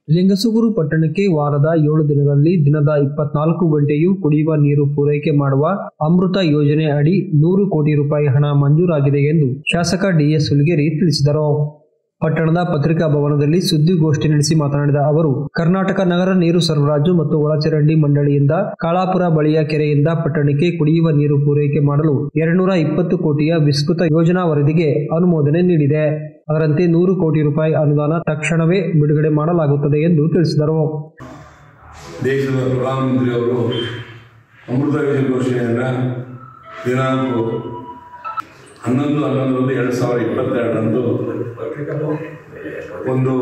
ಲಿಂಗಸುಗೂರು ಪಟ್ಟಣಕ್ಕೆ ವಾರದ ಏಳು ದಿನಗಳಲ್ಲಿ ದಿನದ ಇಪ್ಪತ್ನಾಲ್ಕು ಗಂಟೆಯೂ ಕುಡಿಯುವ ನೀರು ಪೂರೈಕೆ ಮಾಡುವ ಅಮೃತ ಯೋಜನೆ ಅಡಿ ನೂರು ಕೋಟಿ ರೂಪಾಯಿ ಹಣ ಮಂಜೂರಾಗಿದೆ ಎಂದು ಶಾಸಕ ಡಿಎಸ್ ಹುಲಿಗೇರಿ ತಿಳಿಸಿದರು ಪಟ್ಟಣದ ಪತ್ರಿಕಾ ಭವನದಲ್ಲಿ ಸುದ್ದಿಗೋಷ್ಠಿ ನಡೆಸಿ ಮಾತನಾಡಿದ ಅವರು ಕರ್ನಾಟಕ ನಗರ ನೀರು ಸರಬರಾಜು ಮತ್ತು ಒಳಚರಂಡಿ ಮಂಡಳಿಯಿಂದ ಕಾಳಾಪುರ ಬಳಿಯ ಕೆರೆಯಿಂದ ಪಟ್ಟಣಕ್ಕೆ ಕುಡಿಯುವ ನೀರು ಪೂರೈಕೆ ಮಾಡಲು ಎರಡ್ನೂರ ಇಪ್ಪತ್ತು ಕೋಟಿಯ ವಿಸ್ತೃತ ಯೋಜನಾ ವರದಿಗೆ ಅನುಮೋದನೆ ನೀಡಿದೆ ಅದರಂತೆ ನೂರು ಕೋಟಿ ರೂಪಾಯಿ ಅನುದಾನ ತಕ್ಷಣವೇ ಬಿಡುಗಡೆ ಮಾಡಲಾಗುತ್ತದೆ ಎಂದು ತಿಳಿಸಿದರು ದೇಶದ ಪ್ರಧಾನಮಂತ್ರಿಯವರು ಅಮೃತ ಯೋಜನೆ ಘೋಷಣೆಯನ್ನು ದಿನಾಂಕ ಹನ್ನೊಂದು ಹನ್ನೊಂದರಂದು ಎರಡು ಸಾವಿರದ ಇಪ್ಪತ್ತೆರಡರಂದು ಒಂದು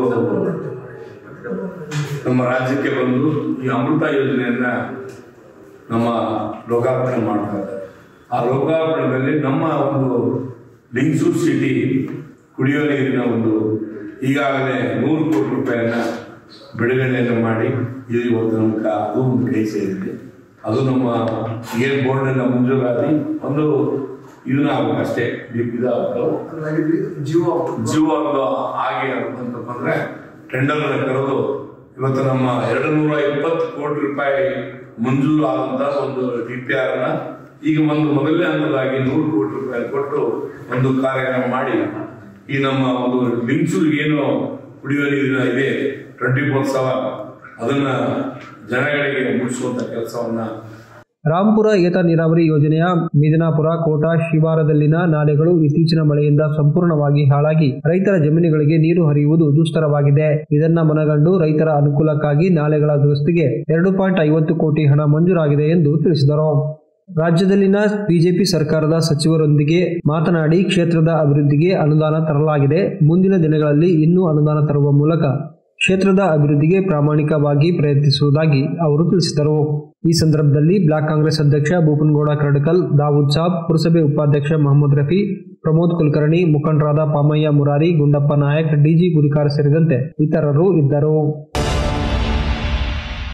ನಮ್ಮ ರಾಜ್ಯಕ್ಕೆ ಬಂದು ಈ ಅಮೃತ ಯೋಜನೆಯನ್ನ ನಮ್ಮ ಲೋಕಾರ್ಪಣೆ ಮಾಡ್ತಾರೆ ಆ ಲೋಕಾರ್ಪಣೆಯಲ್ಲಿ ನಮ್ಮ ಒಂದು ಲಿಂಗ್ಸೂರ್ ಸಿಟಿ ಕುಡಿಯುವ ನೀರಿನ ಒಂದು ಈಗಾಗಲೇ ನೂರು ಕೋಟಿ ರೂಪಾಯಿಯನ್ನ ಬಿಡುಗಡೆಯನ್ನು ಮಾಡಿ ಇದು ಇವತ್ತು ನಮ್ಗೆ ಅದು ಒಂದು ಕೈ ಸೇರಿದೆ ಅದು ನಮ್ಮ ಏನ್ ಬೋರ್ಡ್ನೆಲ್ಲ ಮಂಜೂರಾಗಿ ಒಂದು ಇದನ್ನ ಆಗ್ಬೇಕು ಅಷ್ಟೇ ಇದಾಗಬೇಕು ಜೀವ ಜೀವ ಒಂದು ಹಾಗೆ ಅಂತ ಬಂದ್ರೆ ಟೆಂಡರ್ ಕರೆದು ಇವತ್ತು ನಮ್ಮ ಎರಡು ನೂರ ಇಪ್ಪತ್ತು ಕೋಟಿ ರೂಪಾಯಿ ಮಂಜೂರು ಆದಂತ ಒಂದು ಡಿ ಪಿ ಆರ್ ನ ಈಗ ಒಂದು ಮೊದಲನೇ ಹಂತದಾಗಿ ನೂರು ಕೋಟಿ ರೂಪಾಯಿ ಕೊಟ್ಟು ಒಂದು ಕಾರ್ಯಕ್ರಮ ಮಾಡಿ ಈ ನಮ್ಮ ಒಂದು ಲಿಂಕ್ಸೂರ್ಗೆ ಏನು ಕುಡಿಯುವ ನೀರಿನ ಇದೆ ಟ್ವೆಂಟಿ ಫೋರ್ ಸೆವೆನ್ ಅದನ್ನ ಜನಗಳಿಗೆ ಮುಟ್ಟಿಸುವಂತ ಕೆಲಸವನ್ನ ರಾಂಪುರ ಏತ ನೀರಾವರಿ ಯೋಜನೆಯ ಮಿದನಾಪುರ ಕೋಟ ಶಿವಾರದಲ್ಲಿನ ನಾಲೆಗಳು ಇತ್ತೀಚಿನ ಮಳೆಯಿಂದ ಸಂಪೂರ್ಣವಾಗಿ ಹಾಳಾಗಿ ರೈತರ ಜಮೀನುಗಳಿಗೆ ನೀರು ಹರಿಯುವುದು ದುಸ್ತರವಾಗಿದೆ ಇದನ್ನ ಮನಗಂಡು ರೈತರ ಅನುಕೂಲಕ್ಕಾಗಿ ನಾಲೆಗಳ ದುರಸ್ತಿಗೆ ಎರಡು ಪಾಯಿಂಟ್ ಐವತ್ತು ಕೋಟಿ ಹಣ ಮಂಜೂರಾಗಿದೆ ಎಂದು ತಿಳಿಸಿದರು ರಾಜ್ಯದಲ್ಲಿನ ಬಿಜೆಪಿ ಸರ್ಕಾರದ ಸಚಿವರೊಂದಿಗೆ ಮಾತನಾಡಿ ಕ್ಷೇತ್ರದ ಅಭಿವೃದ್ಧಿಗೆ ಅನುದಾನ ತರಲಾಗಿದೆ ಮುಂದಿನ ದಿನಗಳಲ್ಲಿ ಇನ್ನೂ ಅನುದಾನ ತರುವ ಮೂಲಕ ಕ್ಷೇತ್ರದ ಅಭಿವೃದ್ಧಿಗೆ ಪ್ರಾಮಾಣಿಕವಾಗಿ ಪ್ರಯತ್ನಿಸುವುದಾಗಿ ಅವರು ತಿಳಿಸಿದರು ಈ ಸಂದರ್ಭದಲ್ಲಿ ಬ್ಲಾಕ್ ಕಾಂಗ್ರೆಸ್ ಅಧ್ಯಕ್ಷ ಭೂಪನ್ಗೌಡ ಕರಡ್ಕಲ್ ದಾವೂದ್ ಸಾಬ್ ಪುರಸಭೆ ಉಪಾಧ್ಯಕ್ಷ ಮೊಹಮ್ಮದ್ ರಫಿ ಪ್ರಮೋದ್ ಕುಲಕರ್ಣಿ ಮುಖಂಡರಾದ ಪಾಮಯ್ಯ ಮುರಾರಿ ಗುಂಡಪ್ಪ ನಾಯಕ್ ಡಿಜಿ ಗುರಿಕಾರ ಸೇರಿದಂತೆ ಇತರರು ಇದ್ದರು